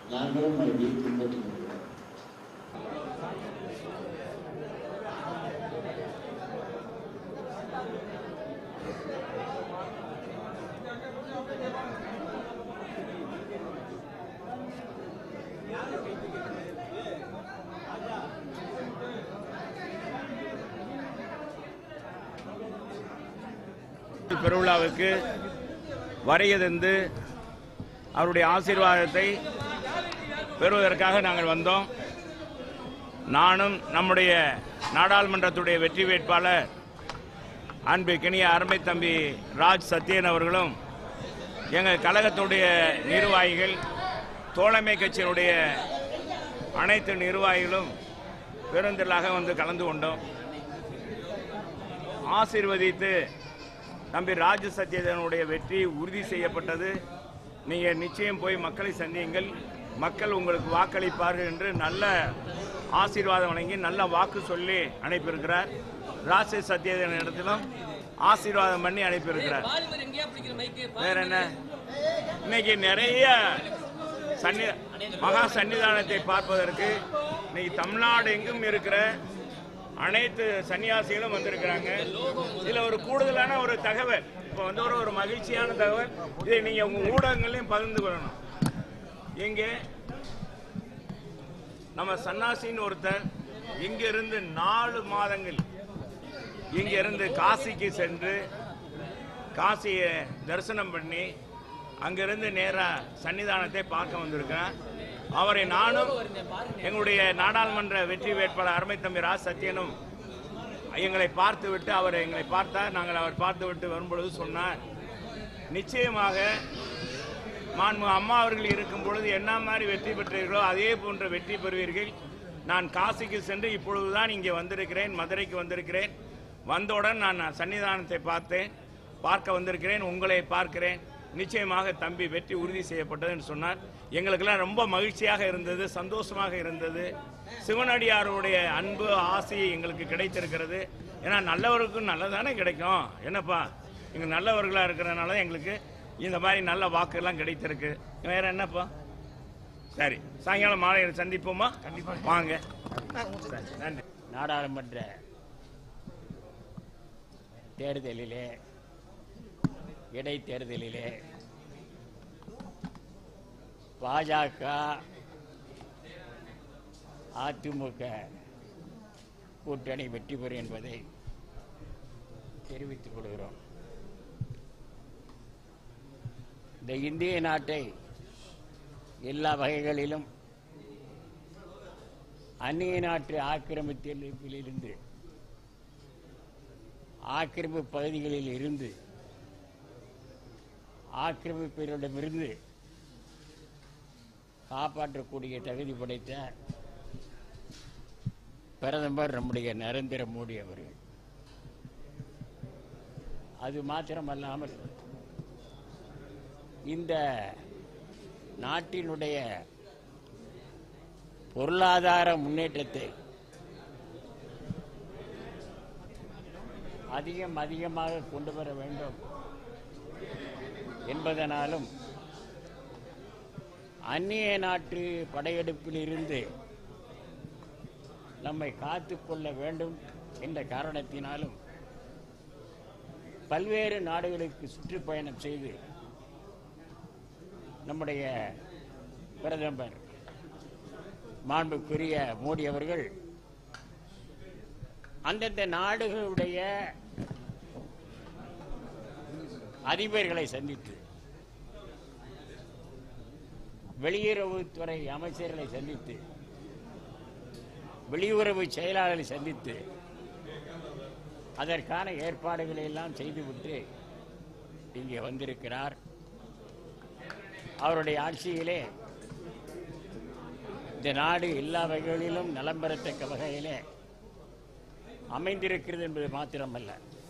நாங்களும் அதை பின்பற்றி வருகிறோம் பெருவிழாவுக்கு வருகை அவருடைய ஆசீர்வாதத்தை பெறுவதற்காக நாங்கள் வந்தோம் நானும் நம்முடைய நாடாளுமன்றத்துடைய வெற்றி வேட்பாளர் அன்பு கிணிய அருமை தம்பி ராஜ் சத்யன் அவர்களும் எங்கள் கழகத்துடைய நிர்வாகிகள் தோழமை கட்சியினுடைய அனைத்து நிர்வாகிகளும் பெருந்திரளாக வந்து கலந்து கொண்டோம் ஆசீர்வதித்து தம்பி ராஜ சத்யதனுடைய வெற்றி உறுதி செய்யப்பட்டது நீங்கள் நிச்சயம் போய் மக்களை சந்தியுங்கள் மக்கள் உங்களுக்கு வாக்களிப்பார்கள் என்று நல்ல ஆசீர்வாதம் வழங்கி நல்ல வாக்கு சொல்லி அனுப்பியிருக்கிறார் ராஜ சத்யதன் இடத்திலும் ஆசீர்வாதம் பண்ணி அனுப்பியிருக்கிறார் வேற என்ன இன்னைக்கு நிறைய சன்னி மகா சன்னிதானத்தை பார்ப்பதற்கு இன்னைக்கு தமிழ்நாடு எங்கும் இருக்கிற அனைத்து சன்னியாசிகளும் வந்திருக்கிறாங்க இதுல ஒரு கூடுதலான ஒரு தகவல் இப்போ வந்து ஒரு ஒரு மகிழ்ச்சியான தகவல் இதை நீங்க உங்க ஊடகங்களையும் பகிர்ந்து கொள்ளணும் இங்கே நம்ம சன்னாசின்னு ஒருத்தர் இங்க இருந்து நாலு மாதங்கள் இங்க இருந்து காசிக்கு சென்று காசியை தரிசனம் பண்ணி அங்கிருந்து நேரா சன்னிதானத்தை பார்க்க வந்திருக்கிறேன் அவரை நானும் எங்களுடைய நாடாளுமன்ற வெற்றி வேட்பாளர் அருமை தம்பி ரா சத்யனும் எங்களை பார்த்து விட்டு அவர் எங்களை பார்த்தார் நாங்கள் அவர் பார்த்து விட்டு வரும்பொழுது சொன்னார் நிச்சயமாக மாண்பு அம்மா அவர்கள் இருக்கும் பொழுது என்ன மாதிரி வெற்றி பெற்றீர்களோ அதே போன்ற வெற்றி பெறுவீர்கள் நான் காசிக்கு சென்று இப்பொழுதுதான் இங்கே வந்திருக்கிறேன் மதுரைக்கு வந்திருக்கிறேன் வந்தவுடன் நான் சன்னிதானத்தை பார்த்தேன் பார்க்க வந்திருக்கிறேன் உங்களை பார்க்கிறேன் நிச்சயமாக தம்பி வெற்றி உறுதி செய்யப்பட்டது என்று சொன்னார் எங்களுக்கெல்லாம் ரொம்ப மகிழ்ச்சியாக இருந்தது சந்தோஷமாக இருந்தது சிவனடியாருடைய அன்பு ஆசை எங்களுக்கு கிடைத்திருக்கிறது ஏன்னா நல்லவருக்கும் நல்லதானே கிடைக்கும் என்னப்பா எங்க நல்லவர்களாக இருக்கிறதுனால எங்களுக்கு இந்த மாதிரி நல்ல வாக்குலாம் கிடைத்திருக்கு வேற என்னப்பா சரி சாயங்காலம் மாலையில் சந்திப்போமா கண்டிப்பாக வாங்க சரி, நன்றி நாடாளுமன்ற தேர்தலிலே இடைத்தேர்தலிலே பாஜக அதிமுக கூட்டணி வெற்றி பெறும் என்பதை தெரிவித்துக் கொள்கிறோம் இந்த இந்திய நாட்டை எல்லா வகைகளிலும் அந்நிய நாட்டு ஆக்கிரமிப்பிலிருந்து ஆக்கிரமிப்பு பகுதிகளில் இருந்து ஆக்கிரமிப்பினரிடமிருந்து காப்பாற்றக்கூடிய தகுதி படைத்த பிரதமர் நம்முடைய நரேந்திர மோடி அவர்கள் அது மாத்திரமல்லாமல் இந்த நாட்டினுடைய பொருளாதார முன்னேற்றத்தை அதிகம் அதிகமாக கொண்டு வர வேண்டும் என்பதனாலும் அந்நிய நாட்டு படையெடுப்பில் இருந்து நம்மை காத்துக்கொள்ள வேண்டும் என்ற காரணத்தினாலும் பல்வேறு நாடுகளுக்கு சுற்றுப்பயணம் செய்து நம்முடைய பிரதமர் மாண்புக்குரிய மோடி அவர்கள் அந்தந்த நாடுகளுடைய அதிபர்களை சந்தித்து வெளியுறவுத்துறை அமைச்சர்களை சந்தித்து வெளியுறவு செயலாளரை சந்தித்து அதற்கான ஏற்பாடுகளை எல்லாம் செய்துவிட்டு இங்கே வந்திருக்கிறார் அவருடைய ஆட்சியிலே இந்த நாடு எல்லா வகைகளிலும் நலம் பெறத்தக்க வகையிலே அமைந்திருக்கிறது என்பது மாத்திரமல்ல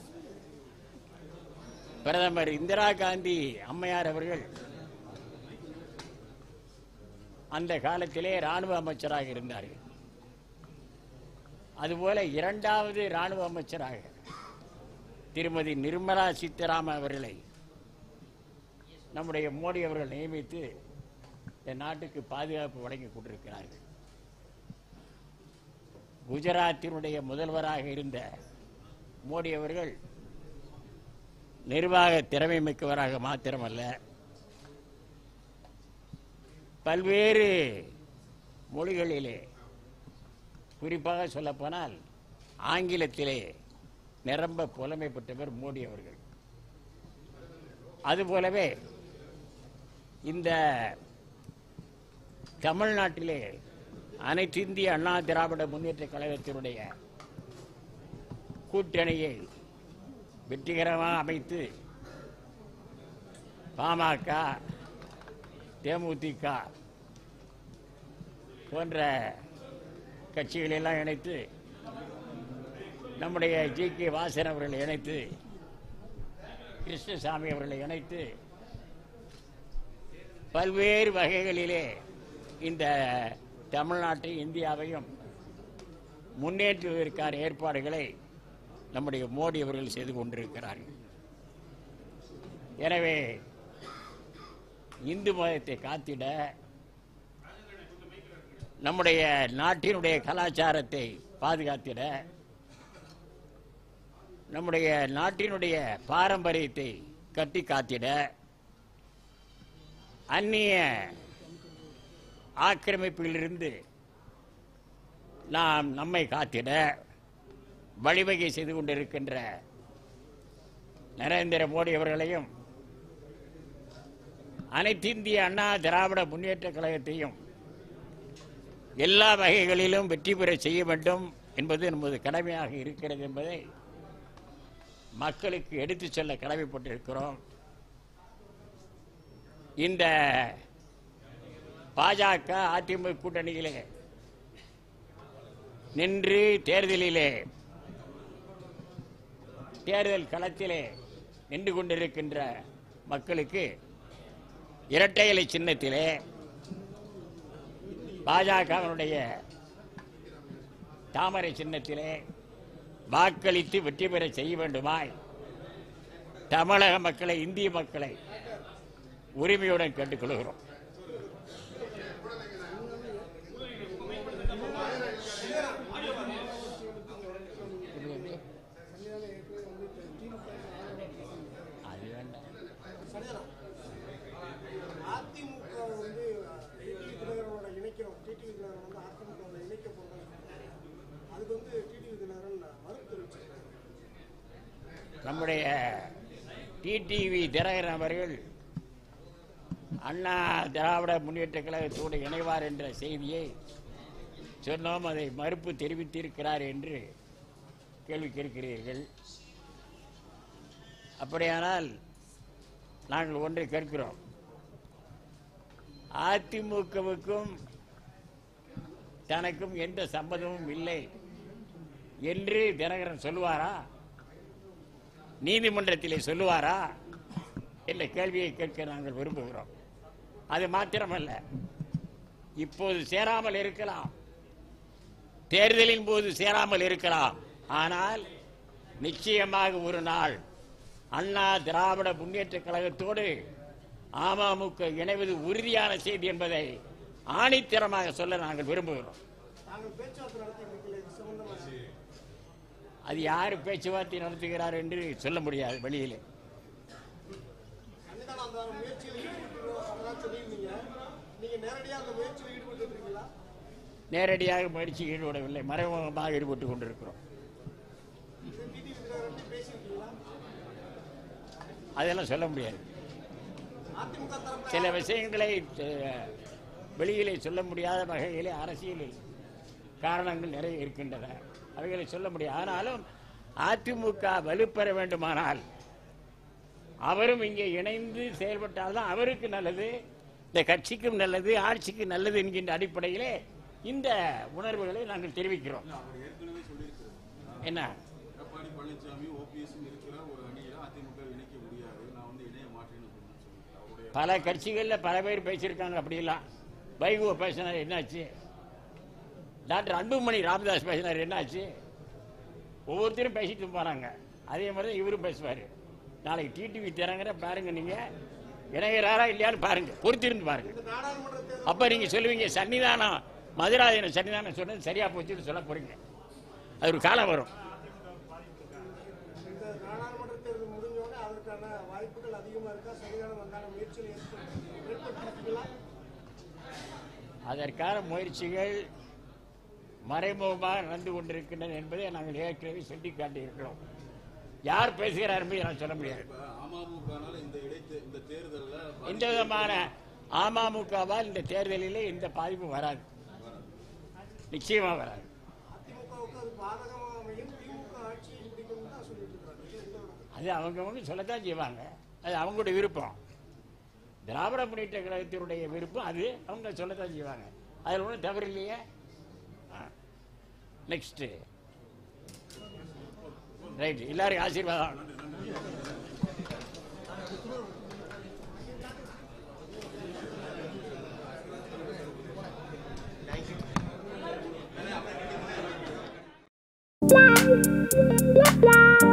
பிரதமர் இந்திரா காந்தி அம்மையார் அவர்கள் அந்த காலத்திலே ராணுவ அமைச்சராக இருந்தார்கள் அதுபோல இரண்டாவது ராணுவ அமைச்சராக திருமதி நிர்மலா சீதாராமன் அவர்களை நம்முடைய மோடி அவர்கள் நியமித்து இந்த நாட்டுக்கு பாதுகாப்பு வழங்கி கொண்டிருக்கிறார்கள் குஜராத்தினுடைய முதல்வராக இருந்த மோடி அவர்கள் நிர்வாக திறமை மிக்கவராக மாத்திரமல்ல பல்வேறு மொழிகளிலே குறிப்பாக சொல்லப்போனால் ஆங்கிலத்திலே நிரம்ப புலமை பெற்றவர் மோடி அவர்கள் அதுபோலவே இந்த தமிழ்நாட்டிலே அனைத்து இந்திய அண்ணா திராவிட முன்னேற்ற கழகத்தினுடைய கூட்டணியை வெற்றிகரமாக அமைத்து பாமக தேமுதிக போன்ற கட்சிகளெல்லாம் இணைத்து நம்முடைய ஜி கே வாசன் அவர்களை இணைத்து கிருஷ்ணசாமி அவர்களை இணைத்து பல்வேறு வகைகளிலே இந்த தமிழ்நாட்டை இந்தியாவையும் முன்னேற்றுவதற்கான ஏற்பாடுகளை நம்முடைய மோடி அவர்கள் செய்து கொண்டிருக்கிறார்கள் எனவே இந்து மதத்தை காத்திட நம்முடைய நாட்டினுடைய கலாச்சாரத்தை பாதுகாத்திட நம்முடைய நாட்டினுடைய பாரம்பரியத்தை கட்டி காத்திட அந்நிய ஆக்கிரமிப்பிலிருந்து நாம் நம்மை காத்திட வழிவகை செய்து கொண்டிருக்கின்ற நரேந்திர மோடி அவர்களையும் அனைத்து இந்திய அண்ணா திராவிட முன்னேற்ற கழகத்தையும் எல்லா வகைகளிலும் வெற்றி பெற செய்ய வேண்டும் என்பது நமது கடமையாக இருக்கிறது என்பதை மக்களுக்கு எடுத்துச் சொல்ல கடமைப்பட்டிருக்கிறோம் இந்த பாஜக அதிமுக கூட்டணியிலே நின்று தேர்தலிலே தேர்தல் களத்திலே நின்று கொண்டிருக்கின்ற மக்களுக்கு இரட்டை இலை சின்னத்திலே பாஜகவினுடைய தாமரை சின்னத்திலே வாக்களித்து வெற்றி பெற செய்ய வேண்டுமாய் தமிழக மக்களை இந்திய மக்களை உரிமையுடன் கேட்டுக்கொள்கிறோம் அது வேண்டாம் அதிமுக வந்து டிடிவி தினகரனோட இணைக்கிறோம் டிடிவி தினகரன் வந்து அதிமுக இணைக்க போறாங்க அதுக்கு வந்து டிடிவி தினகரன் மறுப்பு தெரிவிச்சிருக்காரு நம்முடைய டிடிவி தினகரன் அவர்கள் அண்ணா திராவிட முன்னேற்ற கழகத்தோடு இணைவார் என்ற செய்தியை சொன்னோம் அதை மறுப்பு தெரிவித்திருக்கிறார் என்று கேள்வி கேட்கிறீர்கள் அப்படியானால் நாங்கள் ஒன்றை கேட்கிறோம் அதிமுகவுக்கும் தனக்கும் எந்த சம்மதமும் இல்லை என்று தினகரன் சொல்லுவாரா நீதிமன்றத்திலே சொல்லுவாரா என்ற கேள்வியை கேட்க நாங்கள் விரும்புகிறோம் அது மாத்திரமல்ல இப்போது சேராமல் இருக்கலாம் தேர்தலின் போது சேராமல் இருக்கலாம் ஆனால் நிச்சயமாக ஒரு நாள் அண்ணா திராவிட முன்னேற்ற கழகத்தோடு அமமுக இணைவது உறுதியான செய்தி என்பதை ஆணித்தரமாக சொல்ல நாங்கள் விரும்புகிறோம் நாங்கள் பேச்சுவார்த்தை நடத்தி இருக்கல இது சம்பந்தமாக அது யார் பேச்சுவார்த்தை நடத்துகிறார் என்று சொல்ல முடியாது வெளியிலே சன்னிதானம் அந்த முயற்சியில் ஈடுபட்டுருவோம் அதெல்லாம் சொல்லியிருந்தீங்க நீங்க நேரடியாக அந்த முயற்சியில் ஈடுபட்டு இருக்கீங்களா நேரடியாக முயற்சி ஈடுபடவில்லை மறைமுகமாக ஈடுபட்டு கொண்டிருக்கிறோம் இது டிடிவி தினகரன் பேசியிருக்கீங்களா அதெல்லாம் சொல்ல முடியாது அதிமுக தரப்புல சில விஷயங்களை அஹ், வெளியிலே சொல்ல முடியாத வகையிலே அரசியலில் காரணங்கள் நிறைய இருக்கின்றன அவைகளை சொல்ல முடியாது ஆனாலும் அதிமுக வலுப்பெற வேண்டுமானால் அவரும் இங்கே இணைந்து செயல்பட்டால்தான் அவருக்கு நல்லது இந்த கட்சிக்கும் நல்லது ஆட்சிக்கு நல்லது என்கின்ற அடிப்படையிலே இந்த உணர்வுகளை நாங்கள் தெரிவிக்கிறோம் அவர் ஏற்கனவே சொல்லியிருக்கிறார் என்ன எடப்பாடி பழனிசாமி ஓபிஎஸ் இருக்கிற ஒரு அணியில அதிமுக இணைக்க முடியாது நான் வந்து இணைய மாட்டேன்னு அப்படின்னு சொல்லியிருக்காரு அவருடைய பல கட்சிகளில் பல பேர் பேசியிருக்காங்க அப்படிலாம் வைகோ பேசினார் என்னாச்சு டாக்டர் அன்புமணி ராமதாஸ் பேசினார் என்னாச்சு ஒவ்வொருத்தரும் பேசிட்டு போறாங்க அதே மாதிரி தான் இவரும் பேசுவார் நாளைக்கு டிடிவி தரங்கிற பாருங்க நீங்கள் இணைகிறாரா இல்லையான்னு பாருங்க பொறுத்திருந்து பாருங்க நாடாளுமன்ற தேர்தல் அப்ப நீங்க சொல்லுவீங்க சன்னிதானம் மதுராதீனம் சன்னிதானம் சொன்னது சரியா போச்சுன்னு சொல்ல போறீங்க அது ஒரு காலம் வரும் இந்த நாடாளுமன்ற தேர்தல் முடிஞ்சோடனே அதற்கான வாய்ப்புகள் அதிகமா இருக்கா சரியான வந்தான முயற்சியில் ஏற்பட்டு ஏற்பட்டிருக்கீங்களா அதற்கான முயற்சிகள் மறைமுகமாக நடந்து கொண்டிருக்கின்றன என்பதை நாங்கள் ஏற்கனவே சொல்லி காட்டியிருக்கிறோம் யார் பேசுகிறார் என்பதை நான் சொல்ல முடியாது இப்ப அமமுகனால இந்த இடைத்தே இந்த தேர்தல்ல எந்த விதமான அமமுகவால் இந்த தேர்தலிலே எந்த பாதிப்பும் வராது நிச்சயமா வராது அதிமுகவுக்கு அது பாதகமாக அமையும் திமுக ஆட்சியை பிடிக்கும் தான் சொல்லிட்டு இருக்காங்க இது எந்த விதம்? அது அவங்கவங்க சொல்லத்தான் செய்வாங்க அது அவங்களுடைய விருப்பம் திராவிட முன்னேற்ற கழகத்தினுடைய விருப்பம் அது அவங்க சொல்லத்தான் செய்வாங்க அதில் ஒன்றும் தவறு இல்லையே நெக்ஸ்ட்டு ரைட் எல்லாரும் ஆசீர்வாதம் Bye.